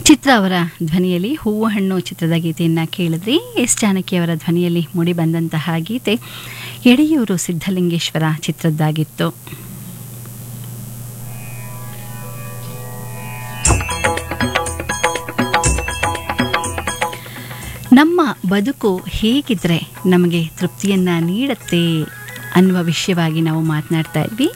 ಚಿತ್ರ ಅವರ ಧ್ವನಿಯಲ್ಲಿ ಹೂವು ಹಣ್ಣು ಚಿತ್ರದ ಗೀತೆಯನ್ನು ಕೇಳಿದ್ರಿ ಎಸ್ ಜಾನಕಿಯವರ ಧ್ವನಿಯಲ್ಲಿ ಮೂಡಿ ಬಂದಂತಹ ಗೀತೆ ಎಡೆಯೂರು ಸಿದ್ಧಲಿಂಗೇಶ್ವರ ಚಿತ್ರದ್ದಾಗಿತ್ತು ನಮ್ಮ ಬದುಕು ಹೇಗಿದ್ರೆ ನಮಗೆ ತೃಪ್ತಿಯನ್ನು ನೀಡುತ್ತೆ ಅನ್ನುವ ವಿಷಯವಾಗಿ ನಾವು ಮಾತನಾಡ್ತಾ ಇದ್ವಿ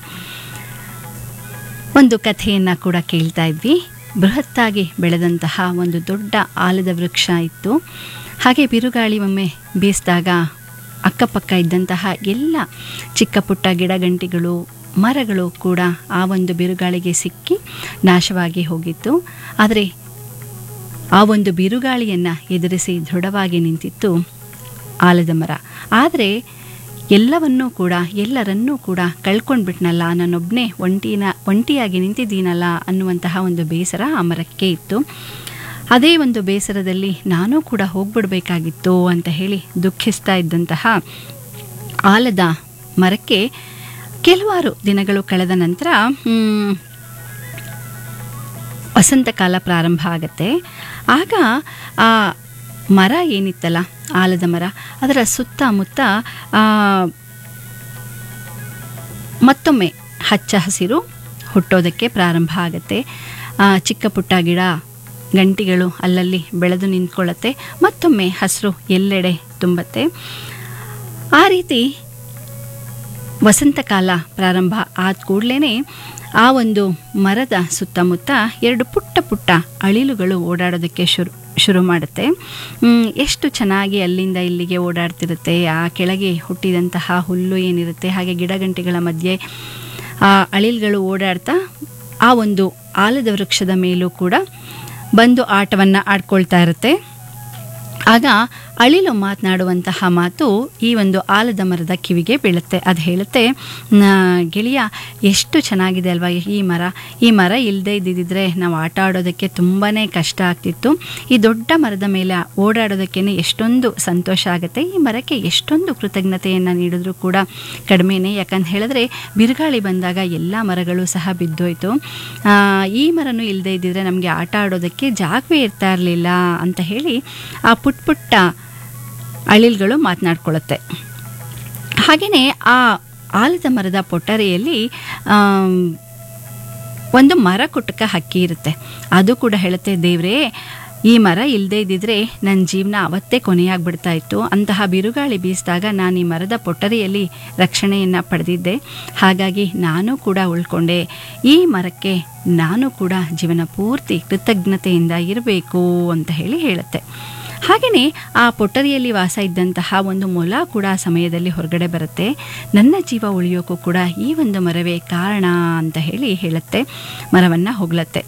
ಒಂದು ಕಥೆಯನ್ನು ಕೂಡ ಕೇಳ್ತಾ ಇದ್ವಿ ಬೃಹತ್ತಾಗಿ ಬೆಳೆದಂತಹ ಒಂದು ದೊಡ್ಡ ಆಲದ ವೃಕ್ಷ ಇತ್ತು ಹಾಗೆ ಬಿರುಗಾಳಿ ಒಮ್ಮೆ ಬೀಸಿದಾಗ ಅಕ್ಕಪಕ್ಕ ಇದ್ದಂತಹ ಎಲ್ಲ ಚಿಕ್ಕ ಪುಟ್ಟ ಗಿಡಗಂಟಿಗಳು ಮರಗಳು ಕೂಡ ಆ ಒಂದು ಬಿರುಗಾಳಿಗೆ ಸಿಕ್ಕಿ ನಾಶವಾಗಿ ಹೋಗಿತ್ತು ಆದರೆ ಆ ಒಂದು ಬಿರುಗಾಳಿಯನ್ನು ಎದುರಿಸಿ ದೃಢವಾಗಿ ನಿಂತಿತ್ತು ಆಲದ ಮರ ಆದರೆ ಎಲ್ಲವನ್ನೂ ಕೂಡ ಎಲ್ಲರನ್ನೂ ಕೂಡ ಕಳ್ಕೊಂಡ್ಬಿಟ್ನಲ್ಲ ನಾನೊಬ್ಬನೇ ಒಂಟಿನ ಒಂಟಿಯಾಗಿ ನಿಂತಿದ್ದೀನಲ್ಲ ಅನ್ನುವಂತಹ ಒಂದು ಬೇಸರ ಆ ಮರಕ್ಕೆ ಇತ್ತು ಅದೇ ಒಂದು ಬೇಸರದಲ್ಲಿ ನಾನೂ ಕೂಡ ಹೋಗ್ಬಿಡ್ಬೇಕಾಗಿತ್ತು ಅಂತ ಹೇಳಿ ದುಃಖಿಸ್ತಾ ಇದ್ದಂತಹ ಆಲದ ಮರಕ್ಕೆ ಕೆಲವಾರು ದಿನಗಳು ಕಳೆದ ನಂತರ ಮ್, ವಸಂತಕಾಲ ಪ್ರಾರಂಭ ಆಗತ್ತೆ ಆಗ ಆ ಮರ ಏನಿತ್ತಲ್ಲ ಆಲದ ಮರ ಅದರ ಸುತ್ತಮುತ್ತ ಆ, ಮತ್ತೊಮ್ಮೆ ಹಚ್ಚ ಹಸಿರು ಹುಟ್ಟೋದಕ್ಕೆ ಪ್ರಾರಂಭ ಆಗತ್ತೆ ಆ, ಚಿಕ್ಕ ಪುಟ್ಟ ಗಿಡ ಗಂಟಿಗಳು ಅಲ್ಲಲ್ಲಿ ಬೆಳೆದು ನಿಂತ್ಕೊಳ್ಳುತ್ತೆ ಮತ್ತೊಮ್ಮೆ ಹಸಿರು ಎಲ್ಲೆಡೆ ತುಂಬತ್ತೆ ಆ ರೀತಿ ವಸಂತಕಾಲ ಪ್ರಾರಂಭ ಆದ ಕೂಡಲೇ ಆ ಒಂದು ಮರದ ಸುತ್ತಮುತ್ತ ಎರಡು ಪುಟ್ಟ ಪುಟ್ಟ ಅಳಿಲುಗಳು ಓಡಾಡೋದಕ್ಕೆ ಶುರು ಶುರು ಮಾಡುತ್ತೆ ಮ್, ಎಷ್ಟು ಚೆನ್ನಾಗಿ ಅಲ್ಲಿಂದ ಇಲ್ಲಿಗೆ ಓಡಾಡ್ತಿರುತ್ತೆ ಆ ಕೆಳಗೆ ಹುಟ್ಟಿದಂತಹ ಹುಲ್ಲು ಏನಿರುತ್ತೆ ಹಾಗೆ ಗಿಡಗಂಟಿಗಳ ಮಧ್ಯೆ ಆ ಅಳಿಲ್ಗಳು ಓಡಾಡ್ತಾ ಆ ಒಂದು ಆಲದ ವೃಕ್ಷದ ಮೇಲೂ ಕೂಡ ಬಂದು ಆಟವನ್ನು ಆಡ್ಕೊಳ್ತಾ ಇರುತ್ತೆ ಆಗ ಅಳಿಲು ಮಾತನಾಡುವಂತಹ ಮಾತು ಈ ಒಂದು ಆಲದ ಮರದ ಕಿವಿಗೆ ಬೀಳುತ್ತೆ ಅದು ಹೇಳುತ್ತೆ "ನ- ಗೆಳೆಯ ಎಷ್ಟು ಚೆನ್ನಾಗಿದೆ ಅಲ್ವಾ ಈ ಮರ ಈ ಮರ ಇಲ್ಲದೆ ಇದ್ದಿದ್ದರೆ ನಾವು ಆಟ ಆಡೋದಕ್ಕೆ ತುಂಬಾ ಕಷ್ಟ ಆಗ್ತಿತ್ತು ಈ ದೊಡ್ಡ ಮರದ ಮೇಲೆ ಓಡಾಡೋದಕ್ಕೇ ಎಷ್ಟೊಂದು ಸಂತೋಷ ಆಗುತ್ತೆ ಈ ಮರಕ್ಕೆ ಎಷ್ಟೊಂದು ಕೃತಜ್ಞತೆಯನ್ನು ನೀಡಿದ್ರು ಕೂಡ ಕಡಿಮೆನೇ ಯಾಕಂತ ಹೇಳಿದ್ರೆ ಬಿರುಗಾಳಿ ಬಂದಾಗ ಎಲ್ಲ ಮರಗಳು ಸಹ ಬಿದ್ದೋಯ್ತು ಆ, ಈ ಮರನೂ ಇಲ್ಲದೆ ಇದ್ದಿದ್ರೆ ನಮಗೆ ಆಟ ಆಡೋದಕ್ಕೆ ಜಾಗವೇ ಇರ್ತಾ ಇರಲಿಲ್ಲ ಅಂತ ಹೇಳಿ ಆ ಪುಟ್ಟ ಪುಟ್ಟ ಅಳಿಲ್ಗಳು ಮಾತನಾಡ್ಕೊಳ್ಳುತ್ತೆ ಹಾಗೆಯೇ ಆ ಆಲದ ಮರದ ಪೊಟ್ಟರೆಯಲ್ಲಿ ಆಮ್, ಒಂದು ಮರ ಕುಟುಕ ಹಕ್ಕಿ ಇರುತ್ತೆ ಅದು ಕೂಡ ಹೇಳುತ್ತೆ ದೇವ್ರೇ ಈ ಮರ ಇಲ್ಲದೆ ಇದ್ದಿದ್ರೆ ನನ್ನ ಜೀವನ ಅವತ್ತೇ ಕೊನೆಯಾಗ್ಬಿಡ್ತಾ ಇತ್ತು ಅಂತಹ ಬಿರುಗಾಳಿ ಬೀಸಿದಾಗ ನಾನು ಈ ಮರದ ಪೊಟ್ಟರೆಯಲ್ಲಿ ರಕ್ಷಣೆಯನ್ನು ಪಡೆದಿದ್ದೆ ಹಾಗಾಗಿ ನಾನು ಕೂಡ ಉಳ್ಕೊಂಡೆ ಈ ಮರಕ್ಕೆ ನಾನು ಕೂಡ ಜೀವನ ಪೂರ್ತಿ ಕೃತಜ್ಞತೆಯಿಂದ ಇರಬೇಕು ಅಂತ ಹೇಳಿ ಹೇಳುತ್ತೆ ಹಾಗೆಯೇ ಆ ಪೊಟ್ಟರಿಯಲ್ಲಿ ವಾಸ ಇದ್ದಂತಹ ಒಂದು ಮೊಲ ಕೂಡ ಆ ಸಮಯದಲ್ಲಿ ಹೊರಗಡೆ ಬರುತ್ತೆ ನನ್ನ ಜೀವ ಉಳಿಯೋಕ್ಕೂ ಕೂಡ ಈ ಒಂದು ಮರವೇ ಕಾರಣ ಅಂತ ಹೇಳಿ ಹೇಳುತ್ತೆ ಮರವನ್ನು ಹೊಗಳತ್ತೆ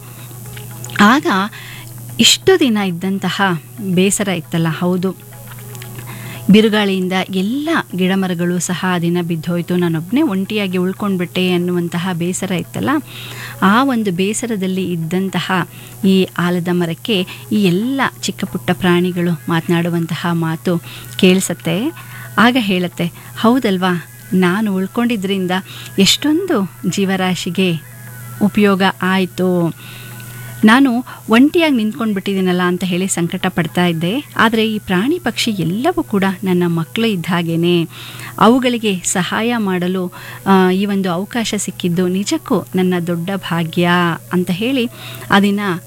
ಆಗ ಇಷ್ಟು ದಿನ ಇದ್ದಂತಹ ಬೇಸರ ಇತ್ತಲ್ಲ ಹೌದು ಬಿರುಗಾಳಿಯಿಂದ ಎಲ್ಲ ಗಿಡಮರಗಳು ಸಹ ಆ ದಿನ ಬಿದ್ದೋಯ್ತು ನಾನೊಬ್ಬನೇ ಒಂಟಿಯಾಗಿ ಉಳ್ಕೊಂಡ್ಬಿಟ್ಟೆ ಅನ್ನುವಂತಹ ಬೇಸರ ಇತ್ತಲ್ಲ ಆ ಒಂದು ಬೇಸರದಲ್ಲಿ ಇದ್ದಂತಹ ಈ ಆಲದ ಮರಕ್ಕೆ ಈ ಎಲ್ಲ ಚಿಕ್ಕ ಪುಟ್ಟ ಪ್ರಾಣಿಗಳು ಮಾತನಾಡುವಂತಹ ಮಾತು ಕೇಳಿಸತ್ತೆ ಆಗ ಹೇಳುತ್ತೆ ಹೌದಲ್ವಾ ನಾನು ಉಳ್ಕೊಂಡಿದ್ರಿಂದ ಎಷ್ಟೊಂದು ಜೀವರಾಶಿಗೆ ಉಪಯೋಗ ಆಯಿತು ನಾನು ಒಂಟಿಯಾಗಿ ನಿಂತ್ಕೊಂಡು ಬಿಟ್ಟಿದ್ದೀನಲ್ಲ ಅಂತ ಹೇಳಿ ಸಂಕಟ ಪಡ್ತಾ ಇದ್ದೆ ಆದರೆ ಈ ಪ್ರಾಣಿ ಪಕ್ಷಿ ಎಲ್ಲವೂ ಕೂಡ ನನ್ನ ಮಕ್ಕಳು ಇದ್ದ ಹಾಗೇನೆ ಅವುಗಳಿಗೆ ಸಹಾಯ ಮಾಡಲು ಆ, ಈ ಒಂದು ಅವಕಾಶ ಸಿಕ್ಕಿದ್ದು ನಿಜಕ್ಕೂ ನನ್ನ ದೊಡ್ಡ ಭಾಗ್ಯ ಅಂತ ಹೇಳಿ ಆ ದಿನ